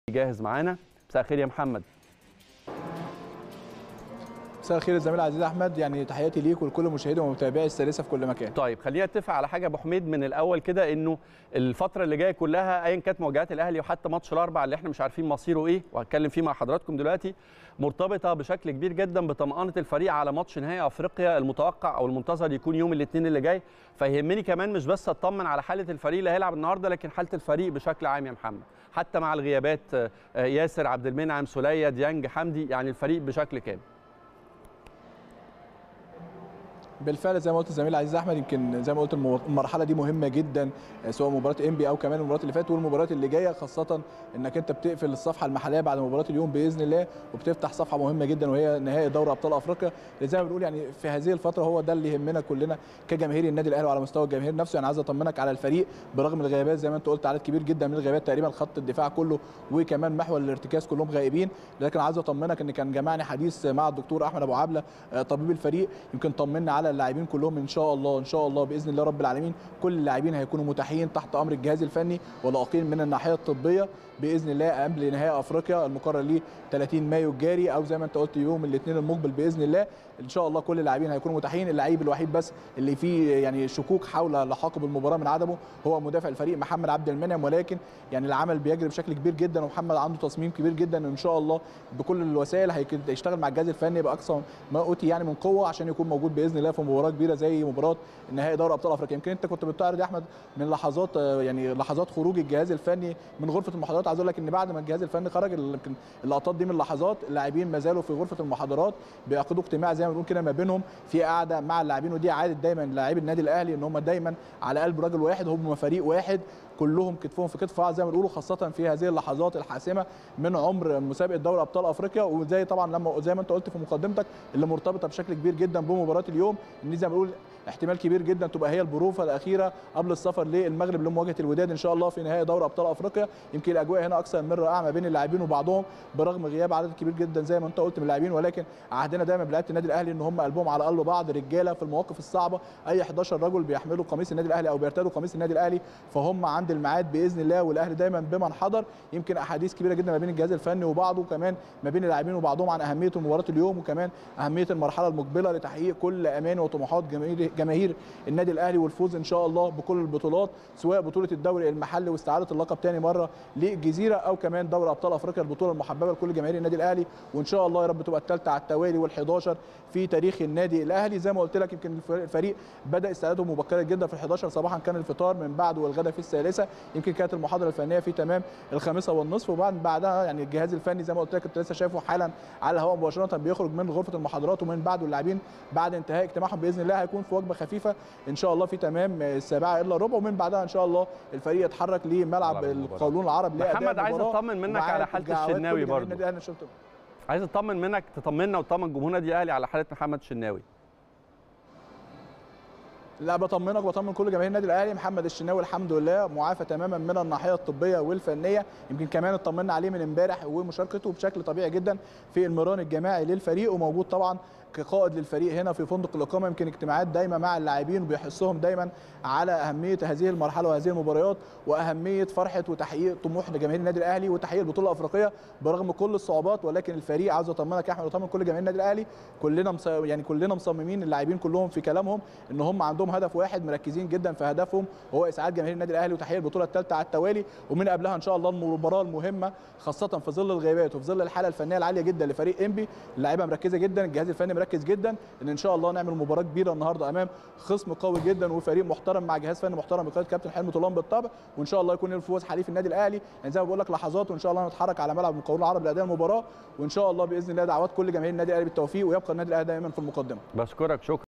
جاهز معانا مساء الخير يا محمد مساء الخير الزميل العزيز احمد يعني تحياتي ليك ولكل مشاهدي ومتابعي الثالثه في كل مكان طيب خلينا نتفق على حاجه يا ابو حميد من الاول كده انه الفتره اللي جايه كلها ايا كانت مواجهات الاهلي وحتى ماتش الاربع اللي احنا مش عارفين مصيره ايه وهتكلم فيه مع حضراتكم دلوقتي مرتبطه بشكل كبير جدا بطمانه الفريق على ماتش نهائي افريقيا المتوقع او المنتظر يكون يوم الاثنين اللي جاي فيهمني كمان مش بس اطمن على حاله الفريق اللي هيلعب النهارده لكن حاله الفريق بشكل عام يا محمد حتى مع الغيابات ياسر عبد المنعم سوليه ديانج حمدي يعني الفريق بشكل كامل بالفعل زي ما قلت الزميل العزيز احمد يمكن زي ما قلت المرحله دي مهمه جدا سواء مباراه انبي او كمان المباريات اللي فاتت والمباريات اللي جايه خاصه انك انت بتقفل الصفحه المحليه بعد مباراه اليوم باذن الله وبتفتح صفحه مهمه جدا وهي نهائي دوري ابطال افريقيا اللي زي ما بنقول يعني في هذه الفتره هو ده اللي يهمنا كلنا كجماهير النادي الاهلي وعلى مستوى الجماهير نفسه يعني عايز اطمنك على الفريق برغم الغيابات زي ما انت قلت عدد كبير جدا من الغيابات تقريبا خط الدفاع كله وكمان محور الارتكاز كلهم غائبين لكن عايز اطمنك ان كان جمعني حديث مع الدكتور احمد ابو عبله طبيب الفريق يمكن طمنا على اللاعبين كلهم ان شاء الله ان شاء الله باذن الله رب العالمين كل اللاعبين هيكونوا متاحين تحت امر الجهاز الفني والاقين من الناحيه الطبيه باذن الله قبل نهائي افريقيا المقرر ليه 30 مايو الجاري او زي ما انت قلت يوم الاثنين المقبل باذن الله ان شاء الله كل اللاعبين هيكونوا متاحين اللعيب الوحيد بس اللي فيه يعني شكوك حول لحاق بالمباراه من عدمه هو مدافع الفريق محمد عبد المنعم ولكن يعني العمل بيجري بشكل كبير جدا ومحمد عنده تصميم كبير جدا ان شاء الله بكل الوسائل هيشتغل مع الجهاز الفني باقصى ما اوتي يعني من قوه عشان يكون موجود باذن الله في مباراه كبيره زي مباراه نهائي دوري ابطال افريقيا يمكن انت كنت بتعرض يا احمد من لحظات يعني لحظات خروج الجهاز الفني من غرفه المحاضرات عايز اقول لك ان بعد ما الجهاز الفني خرج يمكن اللقطات دي من لحظات اللاعبين ما زالوا في غرفه المحاضرات بيعقدوا اجتماع زي ما بنقول كده ما بينهم في قاعده مع اللاعبين ودي عاده دايما لاعبي النادي الاهلي ان هم دايما على قلب رجل واحد هم فريق واحد كلهم كتفهم في كتف بعض زي ما بيقولوا خاصه في هذه اللحظات الحاسمه من عمر مسابقه دوري ابطال افريقيا وزي طبعا لما زي ما انت قلت في مقدمتك اللي مرتبطه بشكل كبير جدا بمباراه اليوم ان زي ما بنقول احتمال كبير جدا تبقى هي البروفه الاخيره قبل السفر للمغرب لمواجهه الوداد ان شاء الله في نهائي دوري ابطال افريقيا يمكن الاجواء هنا اكثر من رائعه ما بين اللاعبين وبعضهم برغم غياب عدد كبير جدا زي ما انت قلت من اللاعبين ولكن عهدنا دايما بلعيبه النادي الاهلي ان هم قلبهم على قلب بعض رجاله في المواقف الصعبه اي 11 رجل بيحملوا قميص النادي الاهلي او بيرتدوا قميص النادي الاهلي فهم عند الميعاد باذن الله والاهلي دايما بمن حضر يمكن احاديث كبيره جدا ما بين الجهاز الفني وبعضه وكمان ما بين اللاعبين وبعضهم عن اهميه مباراه اليوم وكمان اهميه المرحله المقبله لتحقيق كل اماني وطموحات جماهير جماهير النادي الاهلي والفوز ان شاء الله بكل البطولات سواء بطوله الدوري المحلي واستعاده اللقب ثاني مره للجزيره او كمان دوري ابطال افريقيا البطوله المحببه لكل جماهير النادي الاهلي وان شاء الله يا رب تبقى الثالثه على التوالي وال11 في تاريخ النادي الاهلي زي ما قلت لك يمكن الفريق بدا استعداده مبكرا جدا في ال11 صباحا كان الفطار من بعد والغداء في الثالثه يمكن كانت المحاضره الفنيه في تمام الخامسه والنصف وبعد بعدها يعني الجهاز الفني زي ما قلت لك كنت لسه شايفه حالا على الهواء مباشره بيخرج من غرفه المحاضرات ومن بعده اللاعبين بعد انتهاء اجتماعهم باذن الله هيكون في وجبه خفيفه ان شاء الله في تمام السابعه الا ربع ومن بعدها ان شاء الله الفريق يتحرك لملعب القولون العرب محمد عايز اطمن منك على حاله الشناوي برضه عايز اطمن منك تطمنا وتطمن جمهور النادي الاهلي على حاله محمد الشناوي لا بطمنك وبطمن كل جماهير النادي الاهلي محمد الشناوي الحمد لله معافى تماما من الناحيه الطبيه والفنيه يمكن كمان اطمنا عليه من امبارح ومشاركته بشكل طبيعي جدا في المران الجماعي للفريق وموجود طبعا كقائد للفريق هنا في فندق الاقامه يمكن اجتماعات دايما مع اللاعبين وبيحثهم دايما على اهميه هذه المرحله وهذه المباريات واهميه فرحه وتحقيق طموح لجماهير النادي الاهلي وتحقيق البطوله الافريقيه برغم كل الصعوبات ولكن الفريق عاوز اطمنك يا احمد وطمن كل جماهير النادي الاهلي كلنا مص... يعني كلنا مصممين اللاعبين كلهم في كلامهم ان هم عندهم هدف واحد مركزين جدا في هدفهم وهو اسعاد جماهير النادي الاهلي وتحقيق البطوله الثالثه على التوالي ومن قبلها ان شاء الله المباراه المهمه خاصه في ظل الغيابات وفي ظل الحاله الفنيه العاليه جدا لفريق انبي اللعيبه مركزه جدا الجهاز الفني مركز جدا ان ان شاء الله نعمل مباراه كبيره النهارده امام خصم قوي جدا وفريق محترم مع جهاز فني محترم بقياده كابتن حلمي طولان بالطبع وان شاء الله يكون الفوز حليف النادي الاهلي يعني زي ما بقول لك لحظات وان شاء الله نتحرك على ملعب المقاولون العرب لاداء المباراه وان شاء الله باذن الله دعوات كل جماهير النادي الاهلي بالتوفيق ويبقى النادي الاهلي دايما في المقدمه بشكرك شكرا